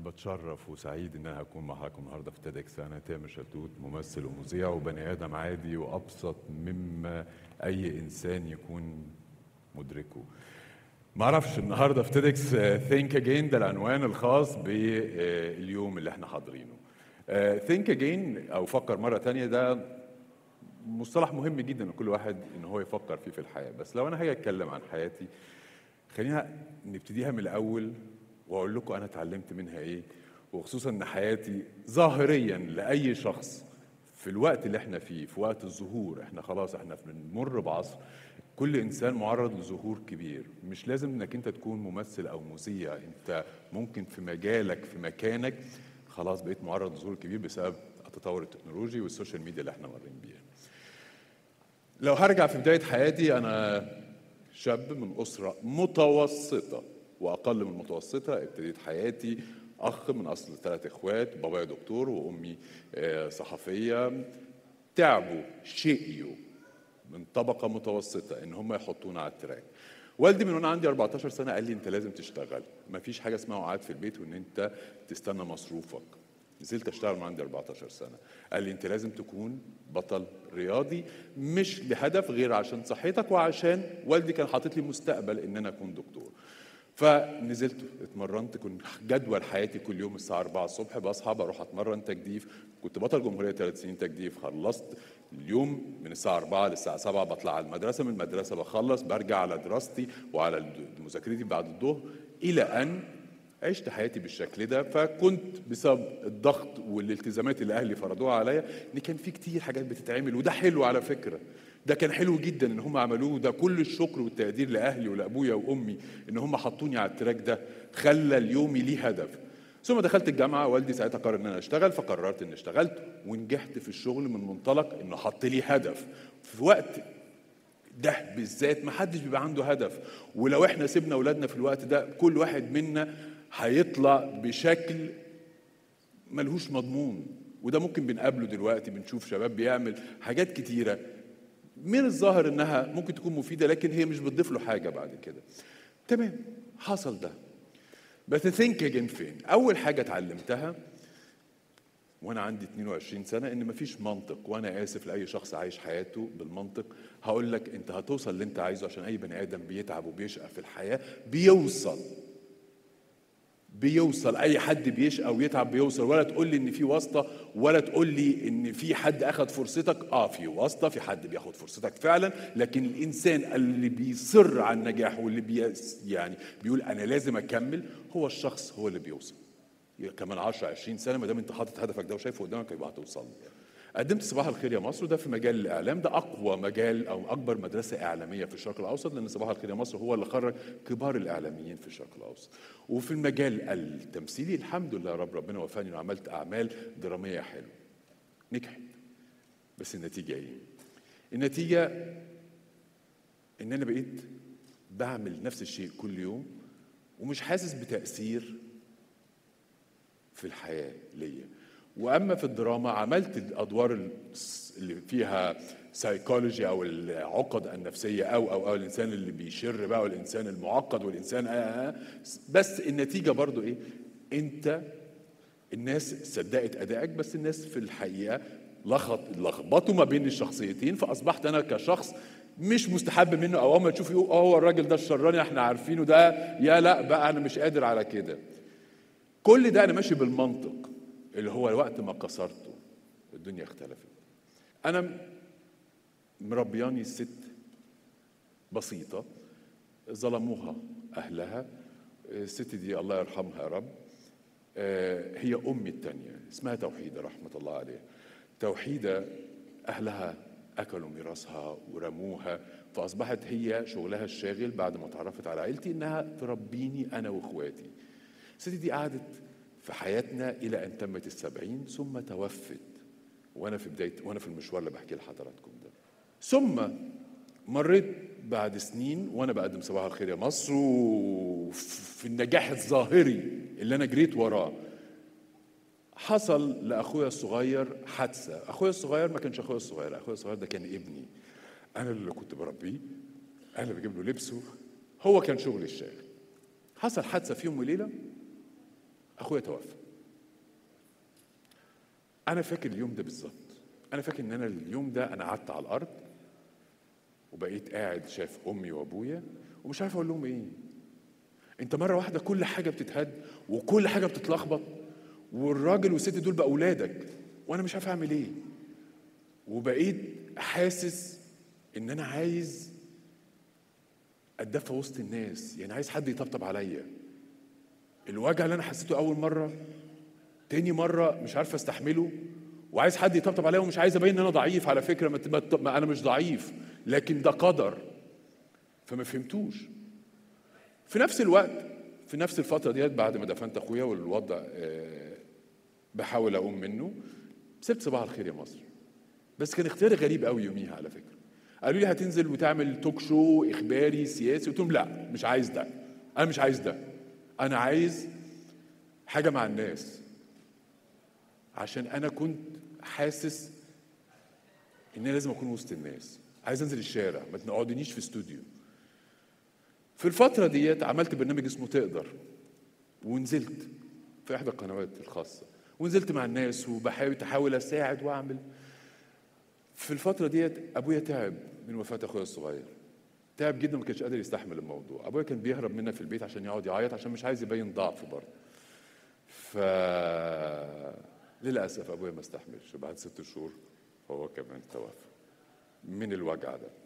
بتشرف وسعيد ان انا اكون مع حضراتكم النهارده في تيدكس انا تامر شلتوت ممثل ومذيع وبني ادم عادي وابسط مما اي انسان يكون مدركه ما اعرفش النهارده في تيدكس ثينك اجين ده العنوان الخاص باليوم اللي احنا حاضرينه ثينك اجين او فكر مره تانية ده مصطلح مهم جدا لكل واحد ان هو يفكر فيه في الحياه بس لو انا هاجي اتكلم عن حياتي خلينا نبتديها من الاول واقول لكم انا اتعلمت منها ايه وخصوصا ان حياتي ظاهريا لاي شخص في الوقت اللي احنا فيه في وقت الظهور احنا خلاص احنا بنمر بعصر كل انسان معرض لظهور كبير مش لازم انك انت تكون ممثل او مذيع انت ممكن في مجالك في مكانك خلاص بقيت معرض لظهور كبير بسبب التطور التكنولوجي والسوشيال ميديا اللي احنا مارين بيها لو هرجع في بدايه حياتي انا شاب من اسره متوسطه واقل من المتوسطه ابتديت حياتي اخ من اصل ثلاث اخوات بابايا دكتور وامي صحفيه تعبوا شقيوا من طبقه متوسطه ان هم يحطونا على التراك والدي من وانا عندي 14 سنه قال لي انت لازم تشتغل مفيش حاجه اسمها قعد في البيت وان انت تستنى مصروفك نزلت اشتغل من عندي 14 سنه قال لي انت لازم تكون بطل رياضي مش لهدف غير عشان صحتك وعشان والدي كان حاطط لي مستقبل ان انا اكون دكتور فنزلت اتمرنت كنت جدول حياتي كل يوم الساعه 4 الصبح بصحى بروح اتمرن تجديف كنت بطل جمهوريه ثلاث سنين تجديف خلصت اليوم من الساعه 4 للساعه 7 بطلع على المدرسه من المدرسه بخلص برجع على دراستي وعلى مذاكرتي بعد الظهر الى ان عشت حياتي بالشكل ده فكنت بسبب الضغط والالتزامات اللي اهلي فرضوها عليا ان كان في كتير حاجات بتتعمل وده حلو على فكره ده كان حلو جدا ان هم عملوه ده كل الشكر والتقدير لاهلي ولابويا وامي ان هم حطوني على التراك ده خلى اليوم ليه هدف ثم دخلت الجامعه والدي ساعتها قرر ان انا اشتغل فقررت ان اشتغلت ونجحت في الشغل من منطلق انه حط لي هدف في وقت ده بالذات ما حدش بيبقى عنده هدف ولو احنا سيبنا اولادنا في الوقت ده كل واحد منا هيطلع بشكل ملهوش مضمون وده ممكن بنقابله دلوقتي بنشوف شباب بيعمل حاجات كتيره من الظاهر انها ممكن تكون مفيده لكن هي مش بتضيف له حاجه بعد كده تمام حصل ده بس ثينك اجين فين اول حاجه اتعلمتها وانا عندي 22 سنه ان مفيش منطق وانا اسف لاي شخص عايش حياته بالمنطق هقول لك انت هتوصل اللي انت عايزه عشان اي بني ادم بيتعب وبيشقى في الحياه بيوصل بيوصل اي حد بيشقى ويتعب بيوصل ولا تقول لي ان في واسطه ولا تقول لي ان في حد اخذ فرصتك اه في واسطه في حد بياخد فرصتك فعلا لكن الانسان اللي بيصر على النجاح واللي بي يعني بيقول انا لازم اكمل هو الشخص هو اللي بيوصل كمان 10 20 سنه ما دام انت حاطط هدفك ده وشايفه قدامك يبقى هتوصل قدمت صباح الخير يا مصر وده في مجال الاعلام ده اقوى مجال او اكبر مدرسه اعلاميه في الشرق الاوسط لان صباح الخير يا مصر هو اللي خرج كبار الاعلاميين في الشرق الاوسط وفي المجال التمثيلي الحمد لله رب ربنا وفاني وعملت اعمال دراميه حلوه نجحت بس النتيجه ايه النتيجه ان انا بقيت بعمل نفس الشيء كل يوم ومش حاسس بتاثير في الحياه ليا واما في الدراما عملت الادوار اللي فيها سايكولوجي او العقد النفسيه او او او الانسان اللي بيشر بقى والانسان المعقد والانسان آه آه بس النتيجه برضو ايه انت الناس صدقت ادائك بس الناس في الحقيقه لخط لخبطوا ما بين الشخصيتين فاصبحت انا كشخص مش مستحب منه او اما تشوف يقول اه هو الراجل ده الشراني احنا عارفينه ده يا لا بقى انا مش قادر على كده كل ده انا ماشي بالمنطق اللي هو وقت ما كسرته الدنيا اختلفت انا مربياني ست بسيطة ظلموها أهلها الست دي الله يرحمها يا رب هي أمي التانية اسمها توحيدة رحمة الله عليها توحيدة أهلها أكلوا ميراثها ورموها فأصبحت هي شغلها الشاغل بعد ما تعرفت على عيلتي إنها تربيني أنا وإخواتي الست دي قعدت في حياتنا إلى أن تمت السبعين ثم توفت وأنا في بداية وأنا في المشوار اللي بحكي لحضراتكم ده ثم مريت بعد سنين وأنا بقدم صباح الخير يا مصر وفي النجاح الظاهري اللي أنا جريت وراه حصل لاخويا الصغير حادثه اخويا الصغير ما كانش اخويا الصغير اخويا الصغير ده كان ابني انا اللي كنت بربيه انا اللي بجيب له لبسه هو كان شغلي الشاغل حصل حادثه في يوم وليله اخويا توفى انا فاكر اليوم ده بالظبط انا فاكر ان انا اليوم ده انا قعدت على الارض وبقيت قاعد شايف امي وابويا ومش عارف اقول لهم ايه انت مره واحده كل حاجه بتتهد وكل حاجه بتتلخبط والراجل والست دول بقى اولادك وانا مش عارف اعمل ايه وبقيت حاسس ان انا عايز اتدفى وسط الناس يعني عايز حد يطبطب عليا الوجع اللي انا حسيته اول مره تاني مره مش عارف استحمله وعايز حد يطبطب عليا ومش عايز ابين ان انا ضعيف على فكره ما تبقى- ما انا مش ضعيف لكن ده قدر فما فهمتوش في نفس الوقت في نفس الفتره ديت بعد ما دفنت اخويا والوضع آه، بحاول اقوم منه سبت صباح الخير يا مصر بس كان اختياري غريب قوي يوميها على فكره قالوا لي هتنزل وتعمل توك شو اخباري سياسي قلت لهم لا مش عايز ده انا مش عايز ده انا عايز حاجه مع الناس عشان انا كنت حاسس ان انا لازم اكون وسط الناس عايز انزل الشارع ما تقعدنيش في استوديو في الفتره ديت عملت برنامج اسمه تقدر ونزلت في احدى القنوات الخاصه ونزلت مع الناس وبحاول احاول اساعد واعمل في الفتره ديت ابويا تعب من وفاه اخويا الصغير تعب جدا ما كانش قادر يستحمل الموضوع ابويا كان بيهرب منا في البيت عشان يقعد يعيط عشان مش عايز يبين ضعف برضه ف للاسف ابويا ما استحملش بعد ست شهور هو كمان توفى من الوجع ده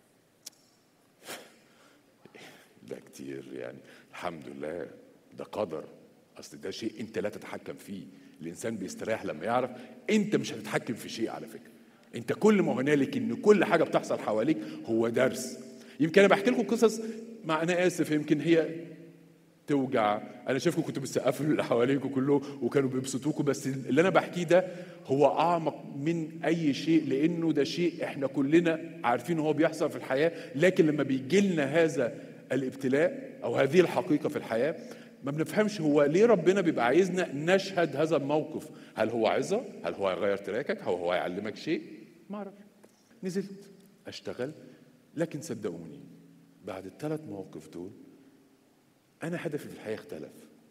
ده كتير يعني الحمد لله ده قدر اصل ده شيء انت لا تتحكم فيه الانسان بيستريح لما يعرف انت مش هتتحكم في شيء على فكره انت كل ما هنالك ان كل حاجه بتحصل حواليك هو درس يمكن انا بحكي لكم قصص مع انا اسف يمكن هي توجع انا شايفكم كنتوا بتسقفوا اللي حواليكم كلهم وكانوا بيبسطوكم بس اللي انا بحكيه ده هو اعمق من اي شيء لانه ده شيء احنا كلنا عارفين هو بيحصل في الحياه لكن لما بيجي لنا هذا الابتلاء او هذه الحقيقه في الحياه ما بنفهمش هو ليه ربنا بيبقى عايزنا نشهد هذا الموقف هل هو عظه هل هو هيغير تراكك هل هو هيعلمك شيء ما اعرفش نزلت اشتغل لكن صدقوني بعد الثلاث مواقف دول انا هدفي في الحياه اختلف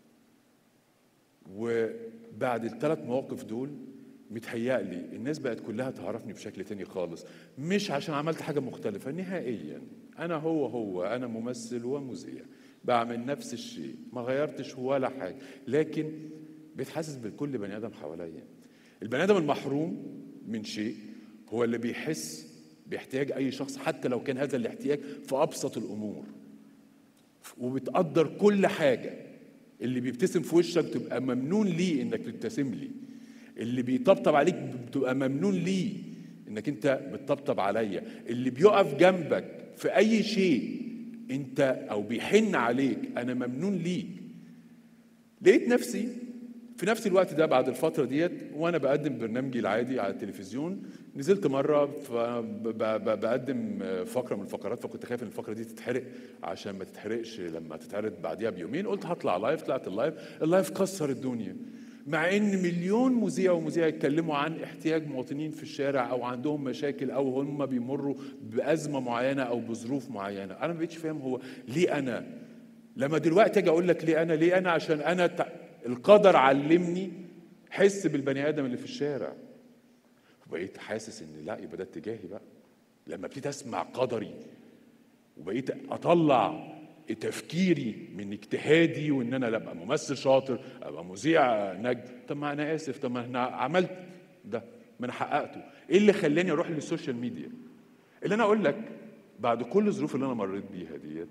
وبعد الثلاث مواقف دول متهيألي الناس بقت كلها تعرفني بشكل تاني خالص مش عشان عملت حاجة مختلفة نهائيا أنا هو هو أنا ممثل ومذيع بعمل نفس الشيء ما غيرتش ولا حاجة لكن بقيت حاسس بكل بني آدم حواليا البني آدم المحروم من شيء هو اللي بيحس باحتياج أي شخص حتى لو كان هذا الاحتياج في أبسط الأمور وبتقدر كل حاجة اللي بيبتسم في وشك تبقى ممنون ليه انك تبتسم لي اللي بيطبطب عليك بتبقى ممنون ليه انك انت بتطبطب عليا اللي بيقف جنبك في اي شيء انت او بيحن عليك انا ممنون ليك لقيت نفسي في نفس الوقت ده بعد الفترة ديت وأنا بقدم برنامجي العادي على التلفزيون نزلت مرة بقدم فقرة من الفقرات فكنت خايف إن الفقرة دي تتحرق عشان ما تتحرقش لما تتعرض بعديها بيومين قلت هطلع لايف طلعت اللايف اللايف كسر الدنيا مع ان مليون مذيع ومذيع يتكلموا عن احتياج مواطنين في الشارع او عندهم مشاكل او هم بيمروا بازمه معينه او بظروف معينه انا ما بقتش فاهم هو ليه انا لما دلوقتي اجي اقول لك ليه انا ليه انا عشان انا ت... القدر علمني حس بالبني ادم اللي في الشارع وبقيت حاسس ان لا يبقى ده اتجاهي بقى لما ابتديت اسمع قدري وبقيت اطلع تفكيري من اجتهادي وان انا ابقى ممثل شاطر ابقى مذيع نجم طب ما انا اسف طب ما انا عملت ده ما انا حققته ايه اللي خلاني اروح للسوشيال ميديا اللي انا اقول لك بعد كل الظروف اللي انا مريت بيها ديت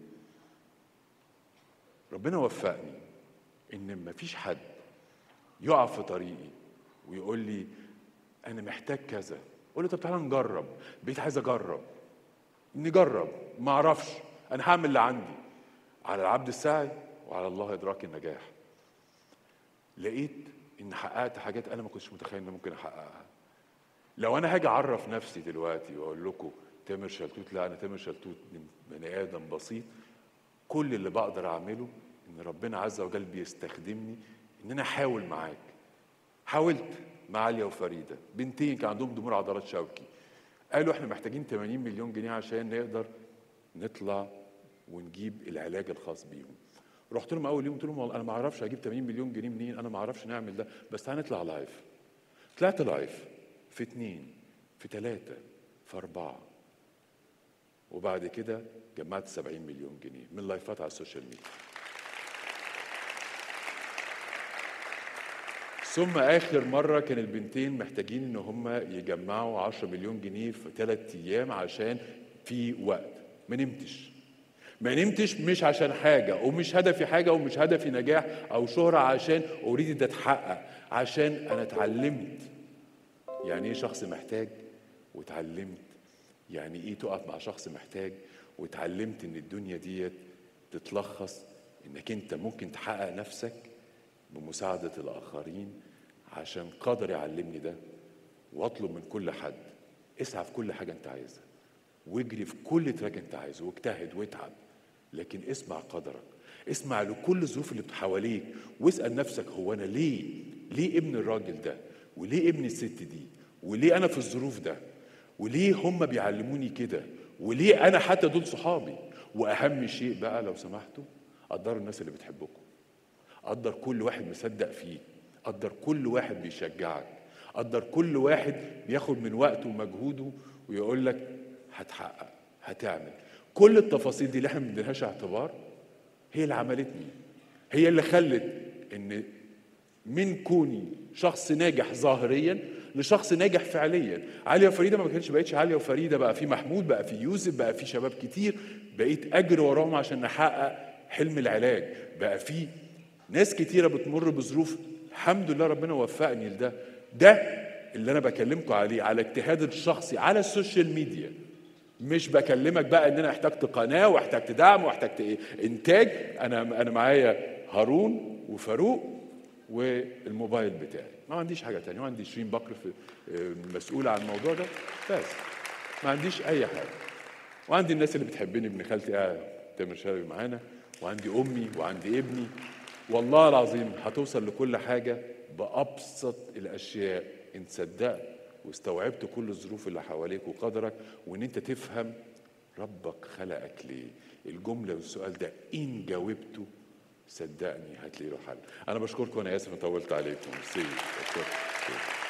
ربنا وفقني ان ما فيش حد يقع في طريقي ويقول لي انا محتاج كذا اقول له طب تعالى نجرب بقيت عايز اجرب نجرب ما اعرفش انا هعمل اللي عندي على العبد السعي وعلى الله ادراك النجاح لقيت ان حققت حاجات انا ما كنتش متخيل ان ممكن احققها لو انا هاجي اعرف نفسي دلوقتي واقول لكم تامر شلتوت لا انا تامر شلتوت بني ادم بسيط كل اللي بقدر اعمله ان ربنا عز وجل بيستخدمني ان انا احاول معاك حاولت مع عليا وفريده بنتين كان عندهم ضمور عضلات شوكي قالوا احنا محتاجين 80 مليون جنيه عشان نقدر نطلع ونجيب العلاج الخاص بيهم رحت لهم اول يوم قلت لهم والله انا ما اعرفش اجيب 80 مليون جنيه منين انا ما اعرفش نعمل ده بس تعالى نطلع لايف طلعت لايف في اثنين في ثلاثه في اربعه وبعد كده جمعت 70 مليون جنيه من لايفات على السوشيال ميديا ثم اخر مره كان البنتين محتاجين ان هم يجمعوا 10 مليون جنيه في ثلاث ايام عشان في وقت ما نمتش ما نمتش مش عشان حاجة ومش هدفي حاجة ومش هدفي نجاح أو شهرة عشان أريد ده تحقق عشان أنا اتعلمت يعني إيه شخص محتاج واتعلمت يعني إيه تقف مع شخص محتاج واتعلمت إن الدنيا ديت تتلخص إنك أنت ممكن تحقق نفسك بمساعدة الآخرين عشان قادر يعلمني ده واطلب من كل حد اسعى في كل حاجة أنت عايزها واجري في كل تراك أنت عايزه واجتهد واتعب لكن اسمع قدرك اسمع لكل الظروف اللي حواليك واسأل نفسك هو أنا ليه ليه ابن الراجل ده وليه ابن الست دي وليه أنا في الظروف ده وليه هم بيعلموني كده وليه أنا حتى دول صحابي وأهم شيء بقى لو سمحتوا قدروا الناس اللي بتحبكم قدر كل واحد مصدق فيك قدر كل واحد بيشجعك قدر كل واحد بياخد من وقته ومجهوده ويقول لك هتحقق هتعمل كل التفاصيل دي اللي احنا ما بنديلهاش اعتبار هي اللي عملتني هي اللي خلت ان من كوني شخص ناجح ظاهريا لشخص ناجح فعليا عليا وفريده ما كانتش بقتش عليا وفريده بقى في محمود بقى في يوسف بقى في شباب كتير بقيت اجري وراهم عشان نحقق حلم العلاج بقى في ناس كتيره بتمر بظروف الحمد لله ربنا وفقني لده ده اللي انا بكلمكم عليه على اجتهاد الشخصي على السوشيال ميديا مش بكلمك بقى ان انا احتجت قناه واحتجت دعم واحتجت ايه انتاج انا انا معايا هارون وفاروق والموبايل بتاعي ما عنديش حاجه تانية ما عندي شيرين بكر في مسؤوله عن الموضوع ده بس ما عنديش اي حاجه وعندي الناس اللي بتحبني ابن خالتي قاعد تامر شلبي معانا وعندي امي وعندي ابني والله العظيم هتوصل لكل حاجه بابسط الاشياء ان صدقت واستوعبت كل الظروف اللي حواليك وقدرك وان انت تفهم ربك خلقك ليه الجمله والسؤال ده ان جاوبته صدقني هتلاقي له حل انا بشكركم وانا اسف ان طولت عليكم ميرسي